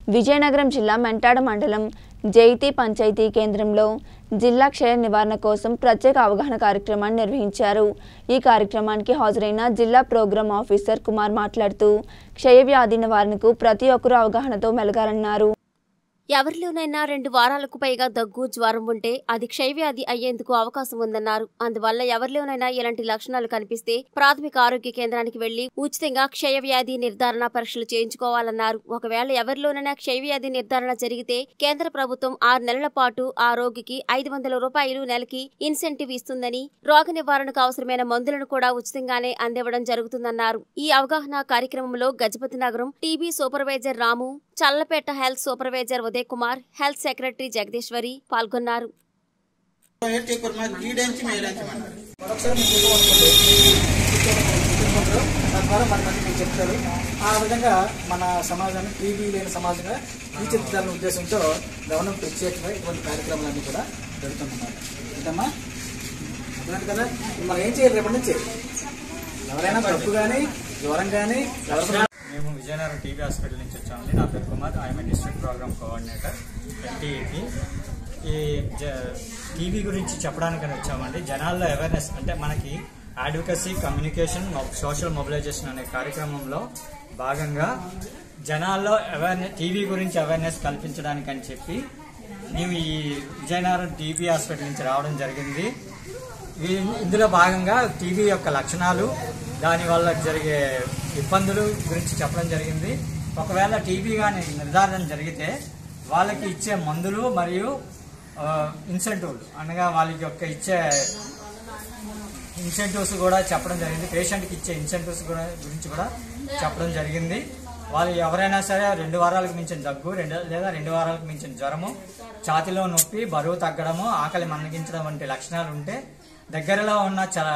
విజయనగరం జిల్లా మెంటాడ మండలం జైతి పంచాయతీ కేంద్రంలో జిల్లా క్షయ నివారణ కోసం ప్రత్యేక అవగాహన కార్యక్రమాన్ని నిర్వహించారు ఈ కార్యక్రమానికి హాజరైన జిల్లా ప్రోగ్రాం ఆఫీసర్ కుమార్ మాట్లాడుతూ క్షయ వ్యాధి నివారణకు ప్రతి ఒక్కరూ అవగాహనతో మెలగాలన్నారు ఎవరిలోనైనా రెండు వారాలకు పైగా దగ్గు జ్వరం ఉంటే అది క్షయవ్యాధి అయ్యేందుకు అవకాశం ఉందన్నారు అందువల్ల ఎవరిలోనైనా ఇలాంటి లక్షణాలు కనిపిస్తే ప్రాథమిక ఆరోగ్య కేంద్రానికి వెళ్లి ఉచితంగా క్షయవ్యాధి నిర్ధారణ పరీక్షలు చేయించుకోవాలన్నారు ఒకవేళ ఎవరిలోనైనా క్షయవ్యాధి నిర్ధారణ జరిగితే కేంద్ర ప్రభుత్వం ఆరు నెలల పాటు ఆ రోగికి ఐదు వందల రూపాయలు నెలకి ఇన్సెంటివ్ ఇస్తుందని రోగ నివారణకు అవసరమైన మందులను కూడా ఉచితంగానే అందివ్వడం జరుగుతుందన్నారు ఈ అవగాహన కార్యక్రమంలో Gajapathi Nagaram TB supervisor Ramu Challapeta health supervisor Uday Kumar health secretary Jagadeeswari పాల్గొన్నారు ఏంటి ఇప్పుడు గీడెంచి మేలేంచమన్నారు మరొకసారి మీకు ఇవ్వమనుకోండి తద్వారా మన మంది మీకు చెప్తారు ఆ విధంగా మన సమాజాన్ని టీవీ లేని సమాజంగా తీర్చిదిద్దాలనే ఉద్దేశంతో గవర్నమెంట్ ప్రత్యేకంగా ఇటువంటి కార్యక్రమాలన్నీ కూడా పెడుతుందన్నమాట ఏంటమ్మా అర్థమైంది కదా మనం ఏం చేయాలి రేపటి నుంచి ఎవరైనా తప్పు కానీ జ్వరం కానీ ఎవరైనా మేము విజయనగరం టీవీ హాస్పిటల్ నుంచి వచ్చామండి నా పేరు Kumar I am district program coordinator ఎన్టీఏకి ఈ టీవీ గురించి చెప్పడానికని వచ్చామండి జనాల్లో అవేర్నెస్ అంటే మనకి అడ్వకసీ కమ్యూనికేషన్ సోషల్ మొబిలైజేషన్ అనే కార్యక్రమంలో భాగంగా జనాల్లో అవేర్నెస్ టీవీ గురించి అవేర్నెస్ కల్పించడానికని చెప్పి మేము ఈ విజయనగరం టీవీ హాస్పిటల్ నుంచి రావడం జరిగింది ఈ- ఇందులో భాగంగా టీవీ యొక్క లక్షణాలు దాని వల్ల జరిగే ఇబ్బందులు గురించి చెప్పడం జరిగింది ఒకవేళ టీబీ కానీ నిర్ధారణ జరిగితే వాళ్ళకి ఇచ్చే మందులు మరియు ఇన్సెంటివ్లు అనగా వాళ్ళకి యొక్క ఇచ్చే ఇన్సెంటివ్స్ కూడా చెప్పడం జరిగింది పేషెంట్కి ఇచ్చే ఇన్సెంటివ్స్ కూడా గురించి కూడా చెప్పడం జరిగింది వాళ్ళు ఎవరైనా సరే రెండు వారాలకు మించిన దగ్గు రెండు లేదా రెండు వారాలకు మించిన జ్వరము ఛాతిలో నొప్పి బరువు తగ్గడము ఆకలి మందగించడం వంటి లక్షణాలు ఉంటే దగ్గరలో ఉన్న చాలా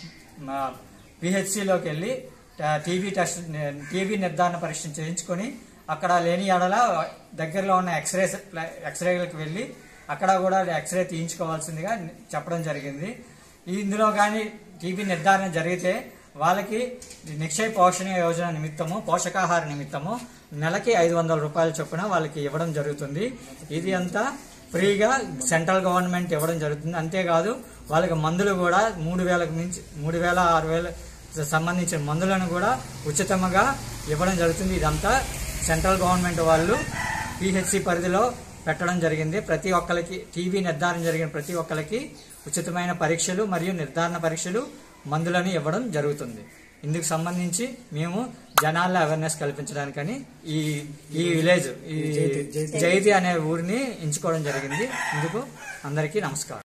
పిహెచ్సిలోకి వెళ్ళి టీబీ టెస్ట్ టీబీ నిర్ధారణ పరీక్ష చేయించుకొని అక్కడ లేని ఎడల దగ్గరలో ఉన్న ఎక్స్రే ఎక్స్రేలకు వెళ్ళి అక్కడ కూడా ఎక్స్రే తీయించుకోవాల్సిందిగా చెప్పడం జరిగింది ఇందులో కానీ టీబీ నిర్ధారణ జరిగితే వాళ్ళకి నిక్షయ పోషణ యోజన నిమిత్తము పోషకాహార నిమిత్తము నెలకి ఐదు వందల రూపాయల చొప్పున వాళ్ళకి ఇవ్వడం జరుగుతుంది ఇది అంతా ఫ్రీగా సెంట్రల్ గవర్నమెంట్ ఇవ్వడం జరుగుతుంది అంతేకాదు వాళ్ళకి మందులు కూడా మూడు వేలకు మించి మూడు వేల ఆరు వేల సంబంధించిన మందులను కూడా ఉచితంగా ఇవ్వడం జరుగుతుంది ఇదంతా సెంట్రల్ గవర్నమెంట్ వాళ్ళు పిహెచ్సి పరిధిలో పెట్టడం జరిగింది ప్రతి ఒక్కరికి టీబీ నిర్ధారణ జరిగిన ప్రతి ఒక్కరికి ఉచితమైన పరీక్షలు మరియు నిర్ధారణ పరీక్షలు మందులను ఇవ్వడం జరుగుతుంది ఇందుకు సంబంధించి మేము జనాల్లో అవేర్నెస్ కల్పించడానికని ఈ ఈ విలేజ్ ఈ జైతి అనే ఊరిని ఎంచుకోవడం జరిగింది ఇందుకు అందరికీ నమస్కారం